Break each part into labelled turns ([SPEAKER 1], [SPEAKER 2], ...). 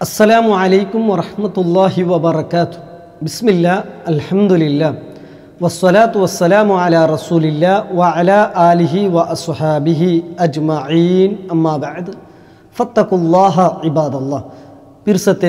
[SPEAKER 1] അസ്സലാമു അലൈക്കും വറഹ്മത്തുള്ളാഹി വബറകാത്തു ബിസ്മില്ല അൽഹംദുലില്ല വസ്സലാത്തു വസ്സലാമു അലാ റസൂലില്ല വ അലാ ആലിഹി വ അസ്ഹാബിഹി അജ്മഈൻ അമ്മാ ബഅദ് ഫത്തഖുല്ലാഹ ഇബാദല്ലാഹ് പിർസത്തെ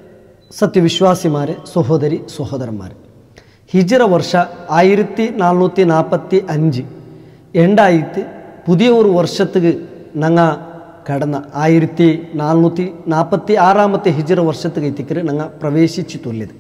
[SPEAKER 1] സത്യവിശ്വാസിമാരെ സഹോദരി സഹോദരന്മാരെ ഹിജറ വർഷ ആയിരത്തി നാനൂറ്റി നാൽപ്പത്തി അഞ്ച് എണ്ടായിരത്തി പുതിയ ഒരു വർഷத்துக்கு ഞങ്ങ കടന്ന ആയിരത്തി നാനൂറ്റി നാൽപ്പത്തി ആറാമത്തെ ഹിജറ വർഷத்துக்கு എത്തിക്കറ് ഞങ്ങ പ്രവേശിച്ചു തുല്യത്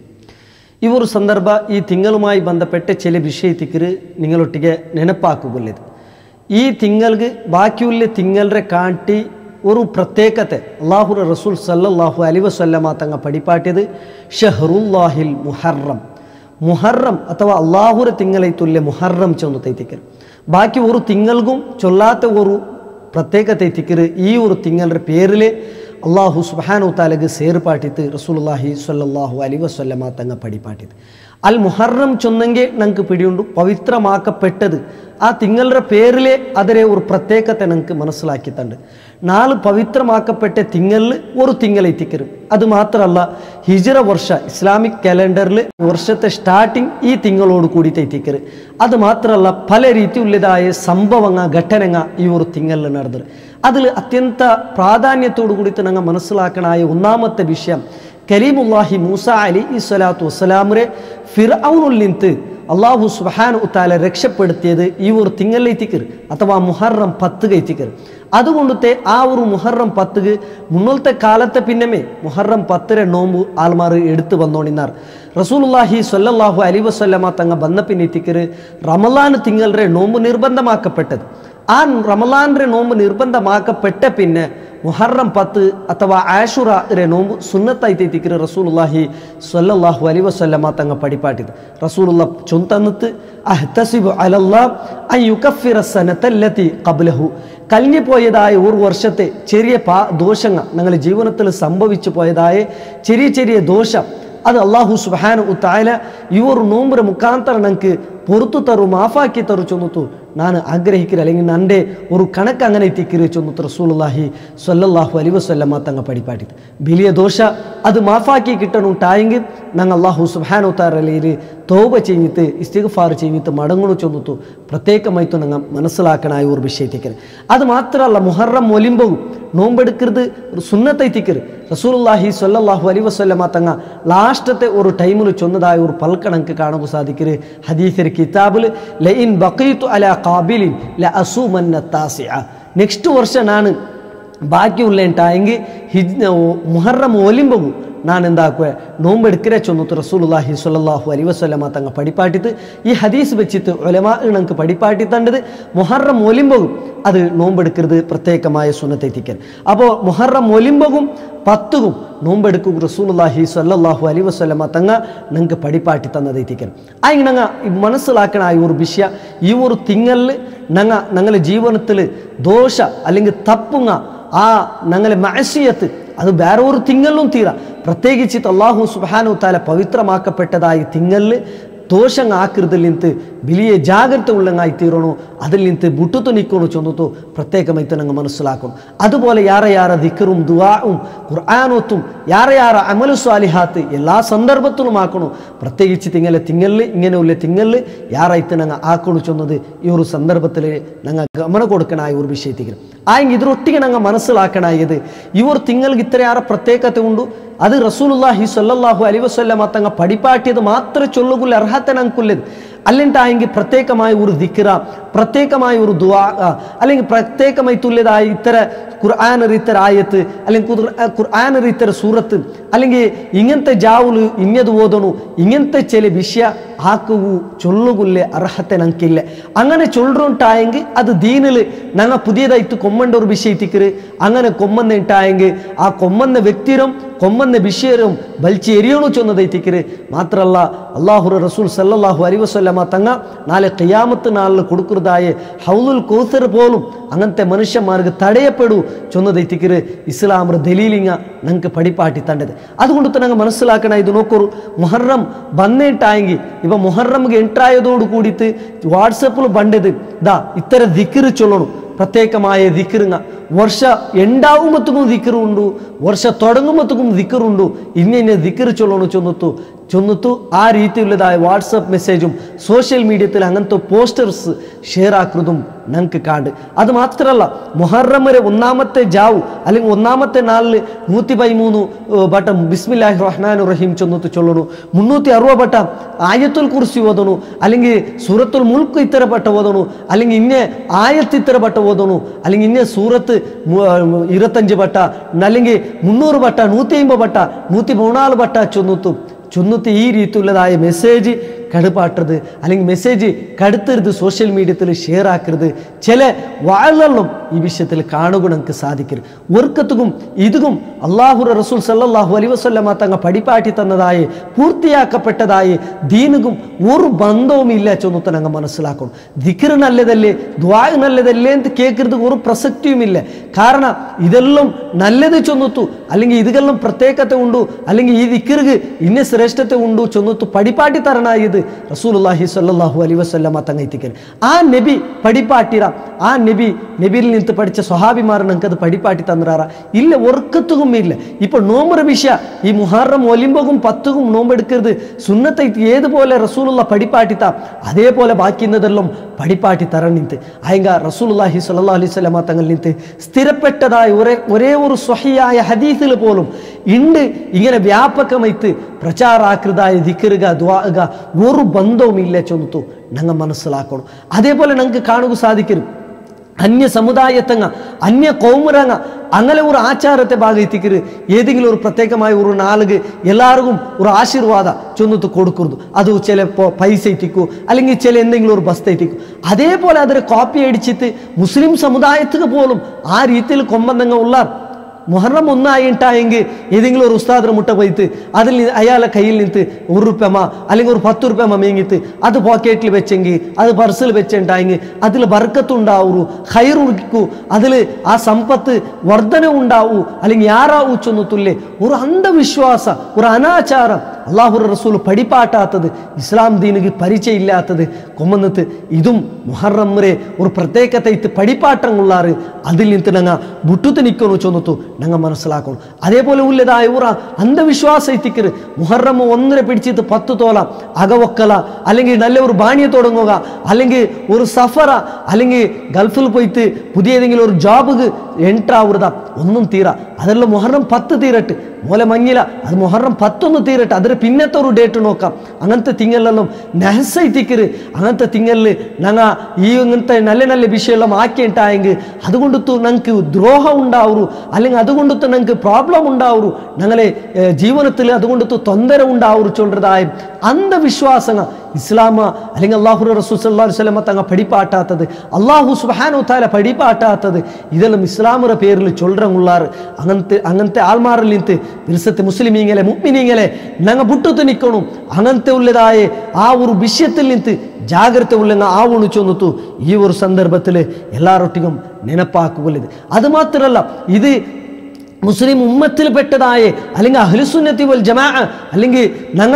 [SPEAKER 1] ഈ ഒരു സന്ദർഭ ഈ തിങ്ങളുമായി ബന്ധപ്പെട്ട ചില വിഷയത്തിക്കറ് നിങ്ങളൊട്ടിಗೆ ನೆನಪಾಕುಗೊಳ್ಳದು ಈ ತಿಂಗಳಿಗೆ ಬಾಕಿಯುಳ್ಳ ತಿಂಗಳರೆ ಕಾಂಟಿ ഒരു പ്രത്യേകത്തെ അള്ളാഹുර റസൂൽ സല്ലല്ലാഹു അലൈ വസല്ലമ തങ്ങ പടിപ്പാട്ടിയത് ഷഹറുല്ലാഹിൽ മുഹറം മുഹറം ಅಥವಾ അള്ളാഹുര തിങ്കളെ തുല്യ മുഹറം ചെന്ന് തൈത്തിക്കർ ബാക്കി ഒരു തിങ്ങൾക്കും ചൊല്ലാത്ത ഒരു പ്രത്യേകತೆ തിക്കർ ഈ ഒരു തിങ്ങളുടെ പേരിൽ അള്ളാഹു സുബാനു താലക്ക് സേർപ്പാട്ടിത്ത് റസൂലുള്ളാഹി സ്വല്ലല്ലാഹു അലൈ വസല്ലമ തങ്ങ പടിപ്പാട്ടിത് അൽ മുഹറം ചൊന്നെങ്കിൽ ഞങ്ങൾക്ക് പിടിയുണ്ട് പവിത്രമാക്കപ്പെട്ടത് ആ തിങ്ങളുടെ പേരിലെ അതിലെ ഒരു പ്രത്യേകത്തെ ഞങ്ങൾക്ക് മനസ്സിലാക്കിയിട്ടുണ്ട് നാല് പവിത്രമാക്കപ്പെട്ട തിങ്ങളിൽ ഒരു തിങ്കളെത്തിക്കരും അത് മാത്രമല്ല ഹിജറ വർഷ ഇസ്ലാമിക് കലണ്ടറിൽ വർഷത്തെ സ്റ്റാർട്ടിങ് ഈ തിങ്കളോട് കൂടിയിട്ട് എത്തിക്കര് അത് മാത്രമല്ല പല രീതിയുള്ളതായ സംഭവങ്ങ ഘട്ടനങ്ങ ഈ ഒരു തിങ്ങളിൽ നടന്നത് അതിൽ അത്യന്ത പ്രാധാന്യത്തോടു കൂടിയിട്ട് ഞങ്ങൾ മനസ്സിലാക്കണായ ഒന്നാമത്തെ വിഷയം കരീമുല്ലാഹി മൂസ അലി ഈ സ്വലാത്തു വസ്സലാമുരെ ഫിർഔനുൽ നിന്ത് അള്ളാഹു സുബാൻ ഉത്താലെ രക്ഷപ്പെടുത്തിയത് ഈ ഒരു തിങ്ങലിത്തിക്കർ അഥവാ മുഹറം പത്ത് കൈത്തിക്കർ അതുകൊണ്ടത്തെ ആ ഒരു മുഹറം പത്തുക്ക് മുന്നോളത്തെ കാലത്തെ പിന്നമേ മുഹറം പത്തിരെ നോമ്പ് ആൾമാർ എടുത്തു വന്നോണിന്നാർ റസൂലുല്ലാഹി സ്വല്ലല്ലാഹു അലി വസ്വല്ലമ തങ്ങ ബന്ന പിന്നെത്തിക്കർ റമലാൻ തിങ്ങളുടെ നോമ്പ് നിർബന്ധമാക്കപ്പെട്ടത് ആ റമലാൻ്റെ നോമ്പ് നിർബന്ധമാക്കപ്പെട്ട പിന്നെ മുഹറം പത്ത് അഥവാ ആഷുറ നോമ്പ് സുന്നത്തായി തെറ്റിക്കര് റസൂലുല്ലാഹി സ്വല്ലല്ലാഹു അലൈ വസല്ലമ തങ്ങ പടിപ്പാട്ടിത് റസൂലുള്ള ചൊന്തന്നിത്ത് അഹ്തസിബു അലല്ലാ അൻ യുകഫിറ സനത്തല്ലത്തി ഖബ്ലഹു കഴിഞ്ഞു പോയതായ ഒരു വർഷത്തെ ചെറിയ പാ ദോഷങ്ങൾ ഞങ്ങളുടെ ജീവിതത്തിൽ സംഭവിച്ചു പോയതായ ചെറിയ ചെറിയ ദോഷം അത് അള്ളാഹു സുബാന ഉത്തായ ഈ ഒരു നോമ്പിന് മുഖാന്തരം ഞങ്ങൾക്ക് പുറത്തു തരു മാഫാക്കി തരു ചൊന്നുത്തു ഞാൻ ആഗ്രഹിക്കില്ല അല്ലെങ്കിൽ എൻ്റെ ഒരു കണക്ക് അങ്ങനെ എത്തിക്കരു ചൊന്നുത്തു റസൂലുള്ളാഹി സ്വല്ലല്ലാഹു അലൈ വസല്ലമ തങ്ങ പടിപ്പാട്ടിത് വലിയ ദോഷ അത് മാഫാക്കി കിട്ടണുണ്ടായെങ്കിൽ ഞങ്ങൾ അള്ളാഹു സുബാനു താരലയിൽ തോപ ചെയ്ഞ്ഞിട്ട് ഇസ്തിഗ്ഫാർ ചെയ്ഞ്ഞിട്ട് മടങ്ങണു ചൊന്നുത്തു പ്രത്യേകമായിട്ട് ഞങ്ങൾ മനസ്സിലാക്കണായ ഒരു വിഷയത്തേക്ക് അത് മാത്രമല്ല മുഹറം ഒലിമ്പവും നോമ്പെടുക്കരുത് ഒരു സുന്നത്തെത്തിക്കരുത് റസൂലുള്ളാഹി സ്വല്ലല്ലാഹു അലൈ വസല്ലമ തങ്ങ ലാസ്റ്റത്തെ ഒരു ടൈമിൽ ചൊന്നതായ ഒരു പൽക്കണക്ക് കാണുക സാധിക്കരുത് ഹദീസർ കിതാബിൽ ലഇൻ ബഖീതു അല ഖാബിലിൻ ല അസൂമന്ന താസിഅ നെക്സ്റ്റ് വർഷം ನಾನು ബാക്കിയുള്ള ഉണ്ടായെങ്കിൽ ഹിജ് മുഹറം ഒലിമ്പവും ನಾನು എന്താക്കുക നോമ്പെടുക്കരെ ചൊന്നിട്ട് റസൂലുള്ളാഹി സ്വല്ലല്ലാഹു അലൈഹി വസല്ലമ തങ്ങ പടിപ്പാട്ടിത്ത് ഈ ഹദീസ് വെച്ചിട്ട് ഒലമാ ഞങ്ങൾക്ക് പടിപ്പാട്ടി തണ്ടത് മുഹറം ഒലിമ്പകും അത് നോമ്പെടുക്കരുത് പ്രത്യേകമായ സുന്നത്തെത്തിക്കൽ അപ്പോൾ മുഹറം ഒലിമ്പകും പത്തുകും നോമ്പെടുക്കും റസൂലുള്ളാഹി സ്വല്ലല്ലാഹു അലൈഹി വസല്ലമ തങ്ങ ഞങ്ങൾക്ക് പടിപ്പാട്ടി തന്നത് എത്തിക്കൽ ആ ഞങ്ങ മനസ്സിലാക്കണ ആ ഒരു വിഷയ ഈ ഒരു തിങ്ങലിൽ ഞങ്ങ ഞങ്ങളുടെ ജീവിതത്തിൽ ദോഷ അല്ലെങ്കിൽ തപ്പുങ്ങ ആ ഞങ്ങളെ മഴസിയത്ത് അത് വേറെ ഒരു തിങ്ങലിലും തീര പ്രത്യേകിച്ച് അള്ളാഹു സുബാനു താല പവിത്രമാക്കപ്പെട്ടതായി തിങ്ങലിൽ ദോഷങ്ങ ആക്കൃതിൽ നിಂತು വലിയ ജാഗ്രത ഉള്ളങ്ങായി തീരണോ അതിൽ നിಂತು ബുട്ടുത്തു നിൽക്കണോ ചൊന്നത്തു പ്രത്യേകമായിട്ട് ഞങ്ങൾ മനസ്സിലാക്കണം അതുപോലെ യാറെ യാറെ ദിക്കറും ദുവാവും ഖുർആാനൊത്തും യാറെ യാറെ അമലു സ്വാലിഹാത്ത് എല്ലാ സന്ദർഭത്തിലും ആക്കണോ പ്രത്യേകിച്ച് തിങ്ങലെ തിങ്ങലിൽ ഇങ്ങനെയുള്ള തിങ്ങലിൽ യാറായിട്ട് ഞങ്ങൾ ആക്കണു ചൊന്നത് ഈ ഒരു സന്ദർഭത്തിൽ ഞങ്ങൾ ഗമന കൊടുക്കണായ ഒരു വിഷയത്തിൽ ആ ഇതൊരൊಟ್ಟಿಗೆ ഞങ്ങൾ മനസ്സിലാക്കണായത് ഈ ഒരു തിങ്ങൾക്ക് ഇത്രയേറെ പ്രത്യേകത ഉണ്ട് അത് റസൂലുല്ലാഹി സ്വല്ലല്ലാഹു അലൈഹി വസല്ലമ തങ്ങ പടിപ്പാട്ടിയത് മാത്രമേ ചൊല്ലുകുള്ള അർഹത ഞങ്ങൾക്കുള്ളത് അല്ലെങ്കിട്ടായെങ്കിൽ പ്രത്യേകമായ ഒരു ദിക്ര പ്രത്യേകമായ ഒരു ദുവാ അല്ലെങ്കിൽ പ്രത്യേകമായി തുല്യതായ ഇത്തര ഖുർആൻ ഇത്തര ആയത്ത് അല്ലെങ്കിൽ ഖുർആൻ ഇത്തര സൂറത്ത് അല്ലെങ്കിൽ ഇങ്ങനത്തെ ജാവുല് ഇന്നത് ഓതണു ഇങ്ങനത്തെ ചില വിഷയ ആക്കുകു ചൊല്ലുകുല്ലേ അർഹത്തെ ഞങ്ങൾക്കില്ല അങ്ങനെ ചൊല്ലുണ്ടായെങ്കിൽ അത് ദീനിൽ ഞങ്ങൾ പുതിയതായിട്ട് കൊമ്മണ്ട ഒരു വിഷയത്തിക്കര് അങ്ങനെ കൊമ്മന്ന ഉണ്ടായെങ്കിൽ ആ കൊമ്മന്ന വ്യക്തിരും കൊമ്മന്ന വിഷയരും വലിച്ച് എരിയണു ചൊന്നതൈത്തിക്കര് മാത്രമല്ല അള്ളാഹുറ റസൂൽ സല്ലല്ലാഹു അലൈഹി വസല്ലമ തങ്ങ നാളെ ഖിയാമത്ത് നാളിൽ കൊടുക്കുന്നതായ ഹൗലുൽ കൗസർ പോലും അങ്ങനത്തെ മനുഷ്യന്മാർക്ക് തടയപ്പെടൂ ചൊന്നതൈത്തിക്കര് ഇസ്ലാമർ ദലീലിങ്ങ ഞങ്ങൾക്ക് പടിപ്പാട്ടി തണ്ടത് അതുകൊണ്ട് തന്നെ ഞങ്ങൾ മനസ്സിലാക്കണ ഇത് നോക്കൂ മുഹറം വന്നിട്ടായെങ്കിൽ ഇപ്പൊ മുഹറംಗೆ ಎಂಟ್ರಾಯದೋಡು ಕೂಡಿತ್ತು ವಾಟ್ಸಪ್ಪಲ್ಲಿ ಬಂಡದು ದಾ ಇತರ ದಿಕ್ಕಿರು ಚೊಲ್ಲೋಣ പ്രത്യേകമായ ദിക്കറുങ്ങ ವರ್ಷ ಎಂಡಾಗುಮತ್ತಗೂ ದಿಕ್ಕರು ಉಂಡು ವರ್ಷ ತೊಡಗುಮತ್ತಗೂ ದಿಕ್ಕರು ಉಂಡು ಇನ್ನೇನೆ ದಿಕ್ಕರು ಚೊಲ್ಲೋಣ ಚೊನ್ನತ್ತು ചൊന്നിത്തു ആ രീതിയിലുള്ളതായ വാട്സപ്പ് മെസ്സേജും സോഷ്യൽ മീഡിയത്തിൽ അങ്ങനത്തെ പോസ്റ്റേഴ്സ് ഷെയർ ആക്കുന്നതും ഞങ്ങൾക്ക് കാണ്ട് അത് മാത്രമല്ല മൊഹറം വരെ ഒന്നാമത്തെ ജാവ് അല്ലെങ്കിൽ ഒന്നാമത്തെ നാളിൽ നൂറ്റി പതിമൂന്ന് ബട്ടം ബിസ്മില്ലാഹി റഹ്മാൻ റഹീം ചൊന്നത്ത് ചൊല്ലണു മുന്നൂറ്റി അറുപത് ബട്ട ആയത്തുൽ കുറിച്ച് ഓതണു അല്ലെങ്കിൽ സൂറത്തുൽ മുൽക്ക് ഇത്തര ബട്ട ഓതണു അല്ലെങ്കിൽ ഇന്ന ആയത്ത് ഇത്തര ബട്ട ഓതണു അല്ലെങ്കിൽ ഇന്ന സൂറത്ത് മു- ഇരുപത്തഞ്ച് ബട്ട അല്ലെങ്കിൽ മുന്നൂറ് ബട്ട നൂറ്റി അമ്പത് ബട്ട നൂറ്റി മൂന്നാല് ബട്ട ചൊന്നുത്തു ചൊന്നുത്തി ഈ രീതിയിലുള്ളതായ മെസ്സേജ് കടുപ്പാട്ടത് അല്ലെങ്കിൽ മെസ്സേജ് കടുത്തരുത് സോഷ്യൽ മീഡിയത്തിൽ ഷെയർ ആക്കരുത് ചില വാഴലും ഈ വിഷയത്തിൽ കാണുക നമുക്ക് സാധിക്കരുത് ഒർക്കത്തുക്കും ഇതും അള്ളാഹുറ റസൂൽ സല്ലല്ലാഹു അലൈഹി വസല്ലമ തങ്ങ പടിപ്പാട്ടി തന്നതായി പൂർത്തിയാക്കപ്പെട്ടതായി ദീനുകും ഒരു ബന്ധവും ഇല്ല ചൊന്നത്ത് ഞങ്ങൾ മനസ്സിലാക്കണം ദിക്കർ നല്ലതല്ലേ ദ്വാ നല്ലതല്ലേ എന്ന് കേൾക്കരുത് ഒരു പ്രസക്തിയുമില്ല കാരണം ഇതെല്ലാം നല്ലത് ചൊന്നത്തു അല്ലെങ്കിൽ ഇതെല്ലാം പ്രത്യേകത ഉണ്ടു അല്ലെങ്കിൽ ഈ ദിക്കർക്ക് ഇന്ന ശ്രേഷ്ഠത ഉണ്ടു ചൊന്നത്തു പടിപ്പാട്ടി തരണായത് റസൂലുള്ളാഹി സ്വല്ലല്ലാഹു അലൈഹി വസല്ലമ തങ്ങ എത്തിക്കൽ ആ നബി പടിപ്പാട്ടിര ആ നബി നബിയിൽ നിന്ന് പഠിച്ച സ്വഹാബിമാർ ഞങ്ങൾക്ക് അത് പടിപ്പാട്ടി തന്നിറാറ ഇല്ല ഒർക്കത്തുകും ഇല്ല ഇപ്പൊ നോമ്പ് വിഷയ ഈ മുഹറം ഒലിമ്പകും പത്തുകും നോമ്പെടുക്കരുത് സുന്നത്തെ ഏതുപോലെ റസൂലുള്ള പടിപ്പാട്ടിത്ത അതേപോലെ ബാക്കിയുന്നതെല്ലാം പടിപ്പാട്ടി തരണം നിന്ത് അയങ്ക റസൂലുള്ളാഹി സ്വല്ലല്ലാഹു അലൈഹി വസല്ലമ തങ്ങൾ നിന്ത് സ്ഥിരപ്പെട്ടതായ ഒരേ ഒരേ ഒരു സ്വഹിയായ ഹദീസിൽ പോലും ഉണ്ട് ഇങ്ങനെ വ്യാപകമായിട്ട് പ്രചാരാകൃതായ ദിക്കറുക ദ്വാക ഒരു ബന്ധവും ഇല്ല ചൊന്നു ഞങ്ങൾ മനസ്സിലാക്കണം അതേപോലെ ഞങ്ങൾക്ക് കാണുക സാധിക്കരുത് അന്യ സമുദായത്തങ്ങ അന്യ കൗമുരങ്ങ അങ്ങനെ ഒരു ആചാരത്തെ ഭാഗത്തിക്കരുത് ഏതെങ്കിലും ഒരു പ്രത്യേകമായ ഒരു നാളുക എല്ലാവർക്കും ഒരു ആശീർവാദ ചൊന്നിട്ട് കൊടുക്കരുത് അത് ചിലപ്പോൾ പൈസ എത്തിക്കൂ അല്ലെങ്കിൽ ചില എന്തെങ്കിലും ഒരു ബസ്ത എത്തിക്കും അതേപോലെ അതിനെ കോപ്പി അടിച്ചിട്ട് മുസ്ലിം സമുദായത്തിന് പോലും ആ രീതിയിൽ കൊമ്പന്തങ്ങ ഉള്ളാർ മുഹറം ഒന്നായിട്ടായെങ്കിൽ ഏതെങ്കിലും ഒരു ഉസ്താദിന് മുട്ട പോയിട്ട് അതിൽ നി- അയാളെ കയ്യിൽ നിന്ന് ഒരു റുപ്യമ അല്ലെങ്കിൽ ഒരു പത്ത് റുപ്യമ മേങ്ങിട്ട് അത് പോക്കറ്റിൽ വെച്ചെങ്കിൽ അത് പർസിൽ വെച്ചിട്ടായെങ്കിൽ അതിൽ ബർക്കത്തുണ്ടാവൂ ഹൈറുക്കൂ അതിൽ ആ സമ്പത്ത് വർധന ഉണ്ടാവൂ അല്ലെങ്കിൽ യാറാവൂ ചൊന്നത്തുല്ലേ ഒരു അന്ധവിശ്വാസ ഒരു അനാചാരം അള്ളാഹുർ റസൂൽ പടിപ്പാട്ടാത്തത് ഇസ്ലാം ദീനിക്ക് പരിചയമില്ലാത്തത് കൊമ്മന്നത്ത് ഇതും മുഹറം വരെ ഒരു പ്രത്യേകത ഇത്ത് പടിപ്പാട്ടം കൊള്ളാറ് അതിൽ നിന്ന് ഞങ്ങ വിട്ടുത്ത് നിൽക്കുന്നു ചൊന്നത്തു ഞങ്ങൾ മനസ്സിലാക്കണം അതേപോലെ ഉള്ളതായ ഒരു അന്ധവിശ്വാസ എത്തിക്കര് മുഹറം ഒന്നര പിടിച്ചിട്ട് പത്ത് തോല അകവക്കല അല്ലെങ്കിൽ നല്ല ഒരു ബാണിയെ തുടങ്ങുക അല്ലെങ്കിൽ ഒരു സഫറ അല്ലെങ്കിൽ ഗൾഫിൽ പോയിട്ട് പുതിയ ഏതെങ്കിലും ഒരു ജോബ് എൻട്രാ ആവുക ഒന്നും തീരാ അതെല്ലാം മുഹറം പത്ത് തീരട്ട് മൂല മങ്ങില അത് മുഹറം പത്തൊന്ന് തീരട്ടെ അതിന് പിന്നത്തെ ഒരു ഡേറ്റ് നോക്കാം അങ്ങനത്തെ തിങ്ങലെല്ലാം നെഹസൈത്തിക്കര് അങ്ങനത്തെ തിങ്ങലിൽ ഞങ്ങ ഈ ഇങ്ങനത്തെ നല്ല നല്ല വിഷയമെല്ലാം ആക്കിയിട്ടായെങ്കിൽ അതുകൊണ്ട് ഞങ്ങൾക്ക് ദ്രോഹം ഉണ്ടാവൂ അല്ലെങ്കിൽ അതുകൊണ്ട് ഞങ്ങൾക്ക് പ്രോബ്ലം ഉണ്ടാവൂ ഞങ്ങളെ ഏഹ്, ജീവിതത്തിൽ അതുകൊണ്ട് തൊന്തര ഉണ്ടാവൂ ചൊല്ലതായ അന്ധവിശ്വാസങ്ങൾ ഇസ്ലാമ അല്ലെങ്കിൽ അള്ളാഹു റസൂൽ സല്ലല്ലാഹു അലൈഹി വസല്ലമ തങ്ങ പടിപ്പാട്ടാത്തത് അള്ളാഹു സുബ്ഹാനഹു താല പടിപ്പാട്ടാത്തത് ഇതെല്ലാം ഇസ്ലാമുടെ പേരിൽ ചൊല്ലറങ്ങുള്ളാറ് അങ്ങനത്തെ അങ്ങനത്തെ ആൾമാരിൽ നിന്ന് വിൽസത്തെ മുസ്ലിമീങ്ങളെ മുഗ്മിനീങ്ങളെ ഞങ്ങൾ വിട്ടുത്ത് നിൽക്കണം അങ്ങനത്തെ ഉള്ളതായ ആ ഒരു വിഷയത്തിൽ നിന്ന് ജാഗ്രത ഉള്ള ആവണു ചൊന്നിത്തു ഈ ഒരു സന്ദർഭത്തിൽ എല്ലാരൊട്ടിക്കും നെനപ്പാക്കുകൊല്ലത് അത് മാത്രമല്ല ഇത് മുസ്ലിം ഉമ്മത്തിൽപ്പെട്ടതായ അല്ലെങ്കിൽ അഹ്ലുസുന്നത്തി വൽ ജമാ അല്ലെങ്കിൽ ഞങ്ങ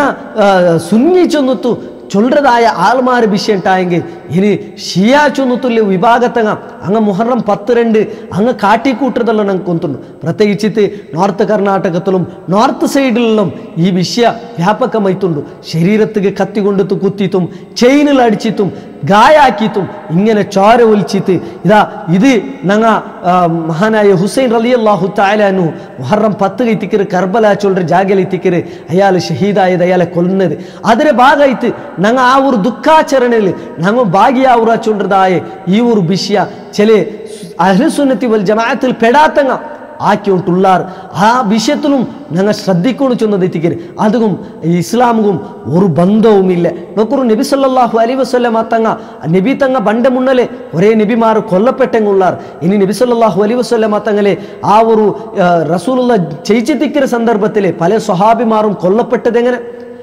[SPEAKER 1] സുന്നി ചൊന്നിത്തു ചൊല്ലതായ ആൾമാർ വിഷയട്ടായെങ്കിൽ ഇനി ഷിയ ചൊന്നുത്തുല്യ വിഭാഗത്തങ്ങ അങ്ങ് മുഹറം പത്ത് രണ്ട് അങ്ങ് കാട്ടിക്കൂട്ടതെല്ലാം ഞങ്ങൾക്ക് കൊണ്ടുണ്ട് പ്രത്യേകിച്ചിട്ട് നോർത്ത് കർണാടകത്തിലും നോർത്ത് സൈഡിലെല്ലാം ഈ വിഷയ വ്യാപകമായിട്ടുണ്ട് ശരീരത്തിക്ക് കത്തി കൊണ്ടുത്ത് കുത്തിത്തും ചെയിനിൽ അടിച്ചിത്തും ഗായാക്കിത്തും ഇങ്ങനെ ചോര ഒലിച്ചിട്ട് ഇതാ ഇത് ഞങ്ങ ആ, മഹാനായ ഹുസൈൻ റലി അള്ളാഹു താലാനു മുഹറം പത്ത് കൈത്തിക്കര് കർബല ചൊല്ലൊരു ജാഗലെത്തിക്കര് അയാൾ ഷഹീദായത് അയാളെ കൊല്ലുന്നത് അതിന്റെ ഭാഗമായിട്ട് ഞങ്ങ ആ ഒരു ദുഃഖാചരണയിൽ ഞങ്ങൾ ഭാഗ്യാവുറ ചൊല്ലതായ ഈ ഒരു വിഷയ ചില അഹ്ലുസുന്നത്തി വൽ ജമാഅത്തിൽ പെടാത്തങ്ങ ആക്കിയിട്ടുള്ളാർ ആ വിഷയത്തിലും ഞങ്ങൾ ശ്രദ്ധിക്കുന്നു ചെന്നത് എത്തിക്കരുത് അതും ഇസ്ലാമും ഒരു ബന്ധവുമില്ല നോക്കൊരു നബി സല്ലല്ലാഹു അലൈഹി വസല്ലമ തങ്ങ നബി തങ്ങ ബണ്ട മുന്നലെ ഒരേ നബിമാർ കൊല്ലപ്പെട്ടെങ്ങുള്ളാർ ഇനി നബി സല്ലല്ലാഹു അലൈഹി വസല്ലമ തങ്ങളെ ആ ഒരു ആ, റസൂലുള്ള ചെയ്യിച്ചെത്തിക്കുന്ന സന്ദർഭത്തിലെ പല സ്വഹാബിമാരും കൊല്ലപ്പെട്ടതെങ്ങനെ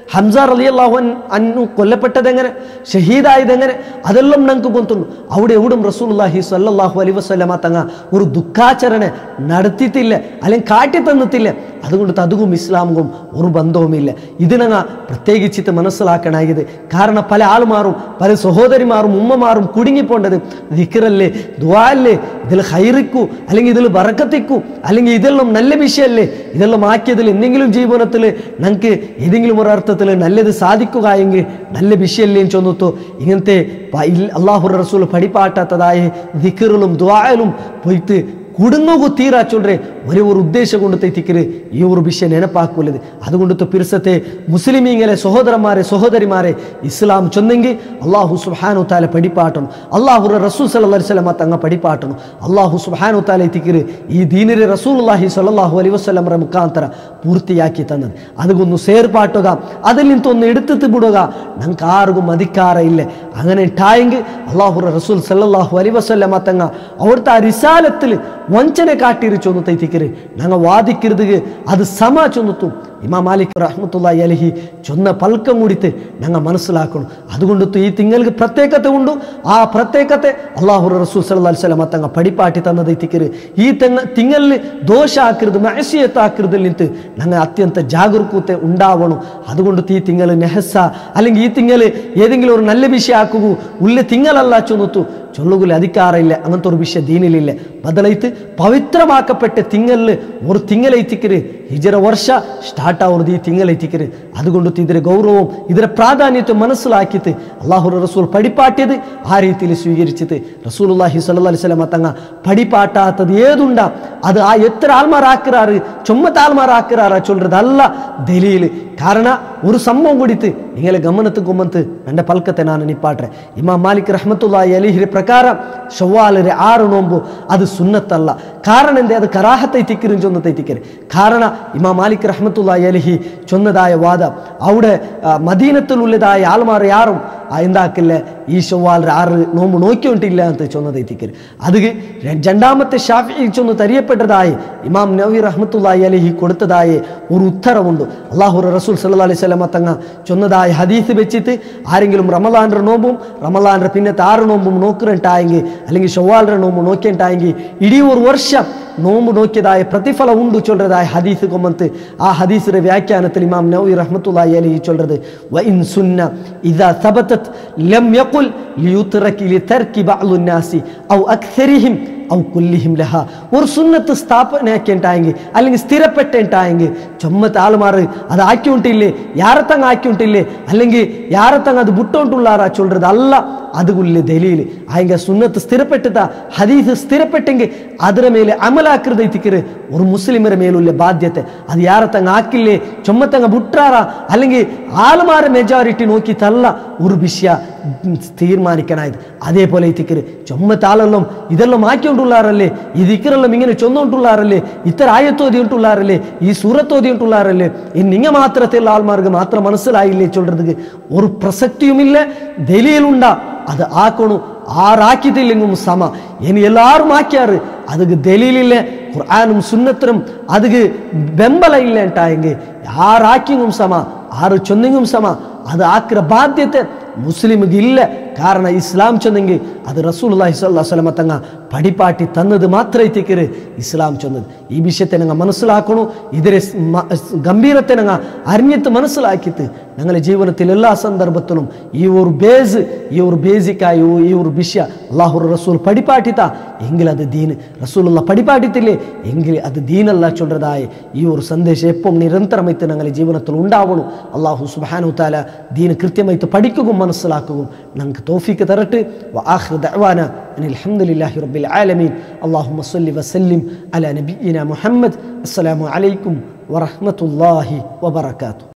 [SPEAKER 1] ഹംസ റളിയല്ലാഹു അൻ അന്നു കൊല്ലപ്പെട്ടത് എങ്ങനെ ഷഹീദായത് എങ്ങനെ അതെല്ലാം ഞങ്ങൾക്ക് ಗೊತ್ತುಂಟು അവിടെ എവിടും റസൂലുള്ളാഹി സ്വല്ലല്ലാഹു അലൈഹി വസല്ലമ തങ്ങ ഒരു ദുഃഖാചരണ നടത്തിയിട്ടില്ല അല്ലെങ്കിൽ കാട്ടി തന്നിട്ടില്ല അതുകൊണ്ട് അതുകും ഇസ്ലാമും ഒരു ബന്ധവുമില്ല ഇതിനങ്ങ പ്രത്യേകിച്ചിട്ട് മനസ്സിലാക്കണായത് കാരണം പല ആളുമാറും പല സഹോദരിമാരും ഉമ്മമാരും കുടുങ്ങിപ്പോണ്ടത് ദിക്കറല്ലേ ദ്വാല്ലേ ഇതിൽ ഹൈറിക്കൂ അല്ലെങ്കിൽ ഇതിൽ ബറക്കത്തിക്കൂ അല്ലെങ്കിൽ ഇതെല്ലാം നല്ല വിഷയമല്ലേ ഇതെല്ലാം ആക്കിയതിൽ എന്തെങ്കിലും ജീവനത്തിൽ ഞങ്ങൾക്ക് ഏതെങ്കിലും ഒരു അർത്ഥത്തിൽ നല്ലത് സാധിക്കുക എങ്കിൽ നല്ല വിഷയമല്ലേ ചൊന്നിത്തു ഇങ്ങനത്തെ പ- ഇൽ- അള്ളാഹു റസൂൽ പഠിപ്പാട്ടാത്തതായ ദിക്കറിലും ദ്വാലും പോയിട്ട് കുടുങ്ങുകു തീരാ ചൊല്ലേ ഒരേ ഒരു ഉദ്ദേശം കൊണ്ട് തെറ്റിക്കര് ഈ ഒരു വിഷയം ನೆನಪಾಕುള്ളത് അതുകൊണ്ട് പിർസത്തെ മുസ്ലിമീങ്ങളെ സഹോദരന്മാരെ സഹോദരിമാരെ ഇസ്ലാം ചൊന്നെങ്കിൽ അള്ളാഹു സുഹാനു താല പഠിപ്പാട്ടണം അള്ളാഹു റസൂൽ സല്ലല്ലാഹു അലൈഹി വസല്ലം തങ്ങ പഠിപ്പാട്ടണം അള്ളാഹു സുഹാനു താല എത്തിക്കര് ഈ ദീനിരെ റസൂലുള്ളാഹി സ്വല്ലല്ലാഹു അലൈഹി വസല്ലമರ മുഖാന്തര പൂർത്തിയാക്കി തന്നത് അതുകൊന്ന് ಸೇರ್ಪಾಟುക അതിൽ നിന്നൊന്ന് എടുത്തിട്ട് ಬಿಡುക ഞങ്ങൾക്ക് ആർക്കും അധികാര ഇല്ല അങ്ങനെ ഉണ്ടായെങ്കിൽ അള്ളാഹു റസൂൽ സല്ലല്ലാഹു അലൈഹി വസല്ലമ തങ്ങ അവിടുത്തെ ആ റിസാലത്തിൽ ವಂಚನೆ ಕಾಟಿರಿ ಚೊಂದು ತೈತಿಕಿರಿ ನಂಗೆ ವಾದಿಕ್ಕಿರ್ದಿಗೆ ಅದು ಸಮ ಚೊಂದುತ್ತು ഇമാ മാലിക് റഹ്മത്തുള്ളാഹി അലഹി ചൊന്ന പൽക്കം കൂടിത്ത് ഞങ്ങൾ മനസ്സിലാക്കണം അതുകൊണ്ട് ഈ തിങ്ങൾക്ക് പ്രത്യേകത ഉണ്ട് ആ പ്രത്യേകത്തെ അള്ളാഹു റസൂൽ സല്ലല്ലാഹു അലൈഹി വസല്ലം തങ്ങ പടിപ്പാട്ടി തന്നത് തിക്കര് ഈ തെങ്ങ തിങ്ങളിൽ ദോഷ ആക്കരുത് മഹസിയത്ത് ആക്കരുതിൽ നിಂತು ഞങ്ങൾ അത്യന്ത ജാഗരൂകത്തെ ഉണ്ടാവണം അതുകൊണ്ട് ഈ തിങ്ങൾ നെഹസ അല്ലെങ്കിൽ ഈ തിങ്ങൾ ഏതെങ്കിലും ഒരു നല്ല വിഷയം ആക്കുകൂ ഉള്ള തിങ്ങളല്ല ചൊന്നുത്തു ചൊല്ലുകുല അധികാര ഇല്ല അങ്ങനത്തെ ഒരു വിഷയം ദീനിലില്ല ബദലൈത്ത് പവിത്രമാക്കപ്പെട്ട തിങ്ങളിൽ ഒരു തിങ്ങളെത്തിക്കര് ഹിജറ വർഷ സ്റ്റാർട്ട് ആവുന്നത് ഈ തിങ്ങളെത്തിക്കര് അതുകൊണ്ട് ഇതിന്റെ ഗൗരവവും ഇതിന്റെ പ്രാധാന്യത്തെ മനസ്സിലാക്കിയിട്ട് അള്ളാഹു റസൂൽ പഠിപ്പാട്ടിയത് ആ രീതിയിൽ സ്വീകരിച്ചിട്ട് റസൂലുള്ളാഹി സ്വല്ലല്ലാഹി അലൈഹി വസല്ലം തങ്ങ പഠിപ്പാട്ടാത്തത് ഏതുണ്ടാ അത് ആ എത്ര ആൾമാരാക്കുറാറ് ചുമ്മത്ത് ആൾമാരാക്കുറാറാ ചൊല്றது അല്ല ദലീൽ ಕಾರಣ ഒരു സംഭവം കൂടിത്ത് ഇങ്ങനെ ഗമനത്ത് കൊമ്മത്ത് എൻ്റെ പൽക്കത്തെ ನಾನು ನಿಪ್ಪಾಟ್ರೆ ಇಮಾಮ್ ಮಾಲಿಕ್ ರಹಮತುಲ್ಲಾಹಿ ಅಲಿಹಿರ ಪ್ರಕಾರ ಶವ್ವಾಲರೆ ಆರು ನೋಂಬು ಅದು ಸುನ್ನತ್ತಲ್ಲ ಕಾರಣ ಎಂದೇ ಅದು ಕರಾಹತೈ ತಿಕ್ಕಿರು ಚೊಂದತೈ ತಿಕ್ಕರೆ ಕಾರಣ ಇಮಾಮ್ ಮಾಲಿಕ್ ರಹಮತುಲ್ಲಾಹಿ ಅಲಿಹಿ ചൊന്നതായ വാദ അവിടെ ആ, മദീനത്തിലുള്ളതായ ആൾമാർ യാറും ആ എന്താക്കില്ല ഈ ചൊവ്വാലര ആറ് നോമ്പ് നോക്കിക്കൊണ്ടില്ല എന്ന് ചൊന്നതെത്തിക്കര് അത് രണ്ടാമത്തെ ഷാഫി ചൊന്ന് തരിയപ്പെട്ടതായി ഇമാം നവി റഹ്മത്തുള്ളാഹി അലഹി കൊടുത്തതായ ഒരു ഉത്തരവുണ്ട് അള്ളാഹു റസൂൽ സല്ലല്ലാഹു അലൈഹി വസല്ലമ തങ്ങ ചൊന്നതായ ഹദീസ് വെച്ചിട്ട് ആരെങ്കിലും റമലാൻ്റെ നോമ്പും റമലാൻ്റെ പിന്നത്തെ ആറ് നോമ്പും നോക്കിരണ്ടായെങ്കിൽ അല്ലെങ്കിൽ ഷൊവ്വാലര നോമ്പ് നോക്കിയിട്ടായെങ്കിൽ ഇടീ ഒരു വർഷം നോമ്പ് നോക്കിയതായ പ്രതിഫലം ഉണ്ട് ചൊല്ലതായ ഹദീസ് കൊമ്മത്ത് ആ ഹദീസിന്റെ വ്യാഖ്യാനത്തിൽ ഇമാം നവി റഹ്മത്തുള്ളാഹി അലൈഹി ചൊല്ലത് വഇൻ സുന്ന ഇദാ സബതത് ലം യഖുൽ ലിയുത്രകി ലിതർകി ബഅ്ലു നാസി ഔ അക്സരിഹിം ഔ കുല്ലിഹിം ലഹ ഒരു സുന്നത്ത് സ്ഥാപനയാക്കിയിട്ടായെങ്കിൽ അല്ലെങ്കിൽ സ്ഥിരപ്പെട്ടിട്ടായെങ്കിൽ ചൊമ്മത്ത് ആൾമാറ് അത് ആക്കിയുണ്ടില്ലേ യാരത്തങ്ങ് ആക്കിയുണ്ടില്ലേ അല്ലെങ്കിൽ യാരത്തങ്ങ് അത് ബുട്ടോണ്ടുള്ളാറാ ചൊല്ലത് അല്ല അതുകൊല്ലേ ദലീൽ ആയെങ്കിൽ സുന്നത്ത് സ്ഥിരപ്പെട്ടിട്ട ഹദീസ് സ്ഥിരപ്പെട്ടെങ്കിൽ ಅದರ ಮೇಲೆ ಅಮಲಾಕೃದ ಐತಿಕರೆ ഒരു മുസ്ലിമರ മേലുള്ള ബാധ്യത അത് യാരത്തങ്ങ് ആക്കില്ലേ ചുമത്തങ്ങ് ബുട്രാറ അല്ലെങ്കിൽ ആൾമാരെ മെജോറിറ്റി നോക്കിയിട്ടല്ല ഒരു വിഷയ തീരുമാനിക്കണായത് അതേപോലെ ഇത്തിക്കര് ചുമത്ത ആളെല്ലാം ഇതെല്ലാം ആക്കിക്കൊണ്ടുള്ളാറല്ലേ ഈ ദിക്കറെല്ലാം ഇങ്ങനെ ചൊന്നുകൊണ്ടുള്ളാറല്ലേ ഇത്ര ആയത്തോതി ഉണ്ടുള്ളാറല്ലേ ഈ സൂറത്തോതി ഉണ്ടുള്ളാറല്ലേ നിങ്ങ മാത്രത്തിൽ ആൾമാർക്ക് മാത്രം മനസ്സിലായില്ലേ ചൊല്ലത് ഒരു പ്രസക്തിയുമില്ല ദലിയിലുണ്ടാ അത് ആക്കണു ആറാക്കിയിട്ടില്ലെങ്കും സമ ഇനി എല്ലാവരും ആക്കിയാറ് ಅದಕ್ಕೆ ದಲೀಲಿಲ್ಲ ഖുർആാനും സുന്നത്തിനും ಅದಕ್ಕೆ ಬೆಂಬಲ ಇಲ್ಲ ಅಂಟಾയെങ്കിൽ ಯಾರು ಹಾಕಿಂಗುം ಸಮ ಆರು ಚೊಂದಿಂಗುം ಸಮ ಅದು ಹಾಕಿರ ಬಾಧ್ಯತೆ ಮುಸ್ಲಿಮ್ಗೆ ಇಲ್ಲ ಕಾರಣ ಇಸ್ಲಾಂ ಚೊಂದೆಂಗಿ ಅದು റസൂലുള്ളാഹി സ്വല്ലല്ലാഹു അലൈഹി വസല്ലം തങ്ങ പടിപ്പാട്ടി തന്നത് മാത്രമേ തിക്കര് ഇസ്ലാം ചൊന്നത് ഈ വിഷയത്തെ ഞങ്ങൾ മനസ്സിലാക്കണു ഇതിരെ മ- ഗംഭീരത്തെ ഞങ്ങൾ അറിഞ്ഞിട്ട് മനസ്സിലാക്കിയിട്ട് ഞങ്ങളുടെ ജീവിതത്തിൽ എല്ലാ സന്ദർഭത്തിലും ഈ ഒരു ബേസ് ഈ ഒരു ബേസിക്കായ ഈ ഒരു വിഷയ അള്ളാഹു റസൂൽ പടിപ്പാട്ടിത്ത എങ്കിൽ അത് ദീന് റസൂലുള്ള പടിപ്പാട്ടിത്തില്ലേ എങ്കിൽ അത് ദീനല്ല ചൊല്ലതായ ഈ ഒരു സന്ദേശം എപ്പം നിരന്തരമായിട്ട് ഞങ്ങളുടെ ജീവിതത്തിൽ ഉണ്ടാവണം അള്ളാഹു സുബാനു താല ദീന് കൃത്യമായിട്ട് പഠിക്കുകയും മനസ്സിലാക്കുകയും ഞങ്ങൾക്ക് തോഫിക്ക് തരട്ട് وآخر دعوانا أن الحمد لله رب العالمين اللهم صل وسلم على نبينا محمد السلام عليكم ورحمة الله وبركاته